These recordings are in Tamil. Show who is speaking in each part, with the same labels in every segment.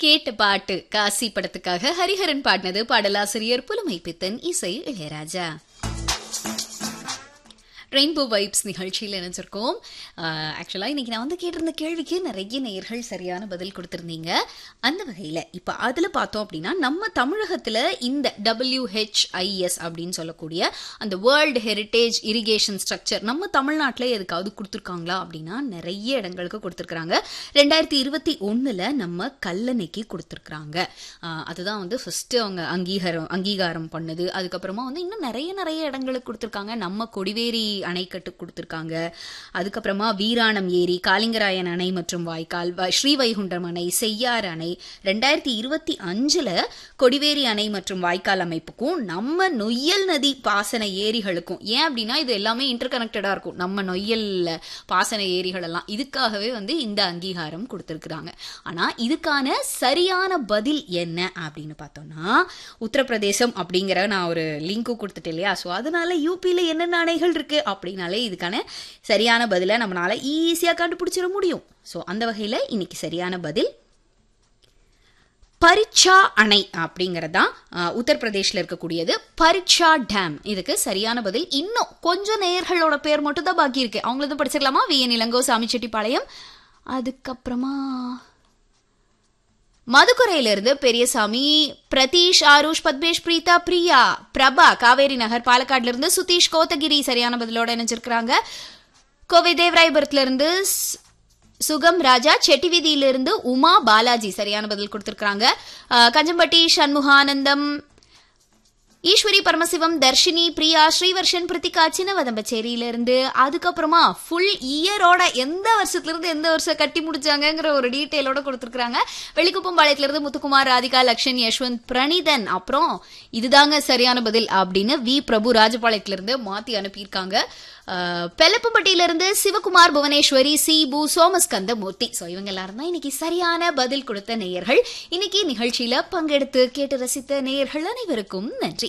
Speaker 1: கேட்ட பாட்டு காசி படத்துக்காக ஹரிஹரன் பாடினது பாடலாசிரியர் புலமை பித்தன் இசை இளையராஜா ரெயின்போ வைப்ஸ் நிகழ்ச்சியில் இணைஞ்சிருக்கோம் ஆக்சுவலாக இன்னைக்கு நான் வந்து கேட்டிருந்த கேள்விக்கு நிறைய நேயர்கள் சரியான பதில் கொடுத்துருந்தீங்க அந்த வகையில் இப்போ அதில் பார்த்தோம் அப்படின்னா நம்ம தமிழகத்தில் இந்த டபிள்யூஹெச்ஐஎஸ் அப்படின்னு சொல்லக்கூடிய அந்த வேர்ல்டு ஹெரிட்டேஜ் இரிகேஷன் ஸ்ட்ரக்சர் நம்ம தமிழ்நாட்டில் எதுக்காவது கொடுத்துருக்காங்களா அப்படின்னா நிறைய இடங்களுக்கு கொடுத்துருக்குறாங்க ரெண்டாயிரத்தி இருபத்தி ஒன்றில் நம்ம கல்லணைக்கு கொடுத்துருக்குறாங்க அதுதான் வந்து ஃபஸ்ட்டு அவங்க அங்கீகாரம் அங்கீகாரம் பண்ணுது அதுக்கப்புறமா வந்து இன்னும் நிறைய நிறைய இடங்களுக்கு கொடுத்துருக்காங்க நம்ம கொடிவேரி அணைக்கட்டு கொடுத்துருக்காங்க அதுக்கப்புறமா வீராணம் ஏரி காளிங்கராயன் அணை மற்றும் வாய்க்கால் ஸ்ரீவைகுண்டம் அணை செய்யாறு அணை ரெண்டாயிரத்தி இருபத்தி அஞ்சுல கொடிவேரி அணை மற்றும் வாய்க்கால் அமைப்புக்கும் நம்ம நொய்யல் நதி பாசன ஏரிகளுக்கும் ஏன் அப்படின்னா இது எல்லாமே இன்டர் கனெக்டடா இருக்கும் நம்ம நொய்யல் பாசன ஏரிகள் எல்லாம் இதுக்காகவே வந்து இந்த அங்கீகாரம் கொடுத்துருக்குறாங்க ஆனா இதுக்கான சரியான பதில் என்ன அப்படின்னு பார்த்தோம்னா உத்தரப்பிரதேசம் அப்படிங்கிற நான் ஒரு லிங்க்கு கொடுத்துட்டேன் இல்லையா ஸோ அதனால யூபியில் என்னென்ன அணைகள் இருக்கு அப்படின்னாலே இதுக்கான சரியான பதிலை நம்மளால ஈஸியாக கண்டுபிடிச்சிட முடியும் ஸோ அந்த வகையில் இன்னைக்கு சரியான பதில் பரிச்சா அணை அப்படிங்கறதான் உத்தரப்பிரதேஷ்ல இருக்கக்கூடியது பரிச்சா டேம் இதுக்கு சரியான பதில் இன்னும் கொஞ்சம் நேயர்களோட பேர் மட்டும் தான் பாக்கி இருக்கு அவங்களதும் படிச்சிடலாமா வி என் இளங்கோ சாமிச்செட்டிப்பாளையம் அதுக்கப்புறமா மதுக்குறையிலிருந்து பெரியசாமி பிரதீஷ் ஆருஷ் பத்மேஷ் பிரீதா பிரியா பிரபா காவேரி நகர் பாலக்காடுல இருந்து சுதீஷ் கோத்தகிரி சரியான பதிலோட இணைஞ்சிருக்கிறாங்க கோவை தேவராயபுரத்துல இருந்து சுகம் ராஜா செட்டிவிதியிலிருந்து உமா பாலாஜி சரியான பதில் கொடுத்திருக்காங்க கஞ்சம்பட்டி சண்முகானந்தம் ஈஸ்வரி பரமசிவம் தர்ஷினி பிரியா ஸ்ரீவர்ஷன் பிரித்திகா சின்னவதம்பச்சேரியிலிருந்து அதுக்கப்புறமா ஃபுல் இயரோட எந்த வருஷத்துல இருந்து எந்த வருஷம் கட்டி முடிச்சாங்கிற ஒரு டீட்டெயிலோட கொடுத்துருக்காங்க வெளிக்குப்பம் பாளையத்துல இருந்து முத்துக்குமார் ராதிகா லக்ஷன் யஷ்வந்த் பிரணீதன் அப்புறம் இதுதாங்க சரியான பதில் அப்படின்னு வி பிரபு ராஜபாளையத்துல இருந்து மாத்தி அனுப்பியிருக்காங்க பெலப்பம்பட்டியிலிருந்து சிவகுமார் புவனேஸ்வரி சிபு சோமஸ்கந்த மூர்த்தி ஸோ இவங்க எல்லாரும் தான் இன்னைக்கு சரியான பதில் கொடுத்த நேயர்கள் இன்னைக்கு நிகழ்ச்சியில பங்கெடுத்து கேட்டு ரசித்த நேயர்கள் அனைவருக்கும் நன்றி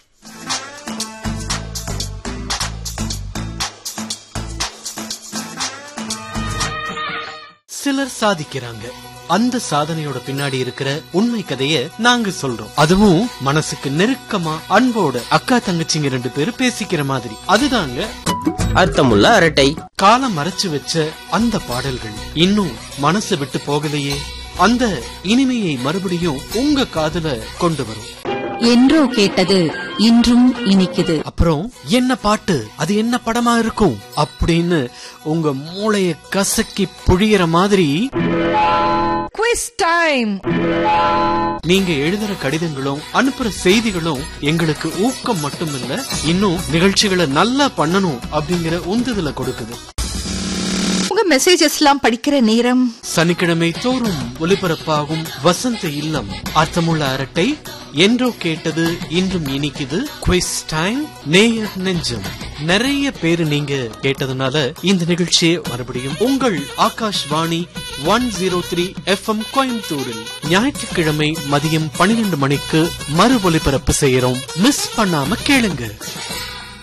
Speaker 2: சிலர் சாதிக்கிறாங்க அந்த சாதனையோட பின்னாடி இருக்கிற உண்மை கதைய நாங்க சொல்றோம் அதுவும் மனசுக்கு நெருக்கமா அன்போட அக்கா தங்கச்சிங்க ரெண்டு பேரும் பேசிக்கிற மாதிரி அதுதாங்க
Speaker 3: அர்த்தமுள்ள அரட்டை
Speaker 2: காலம் மறைச்சு வச்ச அந்த பாடல்கள் இன்னும் மனசு விட்டு போகலையே அந்த இனிமையை மறுபடியும் உங்க காதுல கொண்டு வரும்
Speaker 4: என்றோ கேட்டது இன்றும் இனிக்குது
Speaker 2: அப்புறம் என்ன பாட்டு அது என்ன படமா இருக்கும் அப்படின்னு உங்க மூளைய கசக்கி புழியற மாதிரி
Speaker 4: குவிஸ் டைம்
Speaker 2: நீங்க எழுதுற கடிதங்களும் அனுப்புற செய்திகளும் எங்களுக்கு ஊக்கம் மட்டும் இல்ல இன்னும் நிகழ்ச்சிகளை நல்லா பண்ணணும் அப்படிங்கிற உந்துதல கொடுக்குது
Speaker 4: உங்க மெசேஜஸ் எல்லாம் படிக்கிற நேரம்
Speaker 2: சனிக்கிழமை தோறும் ஒலிபரப்பாகும் வசந்த இல்லம் அர்த்தமுள்ள அரட்டை என்றோ கேட்டது இன்றும் இனிக்குது குவிஸ் டைம் நேயர் நெஞ்சம் நிறைய பேரு நீங்க கேட்டதுனால இந்த நிகழ்ச்சியை மறுபடியும் உங்கள் Akashvani one zero three F M கோயம்புத்தூரில் ஞாயிற்றுக்கிழமை மதியம் பன்னிரண்டு மணிக்கு மறு ஒலிபரப்பு செய்யறோம் மிஸ் பண்ணாம கேளுங்க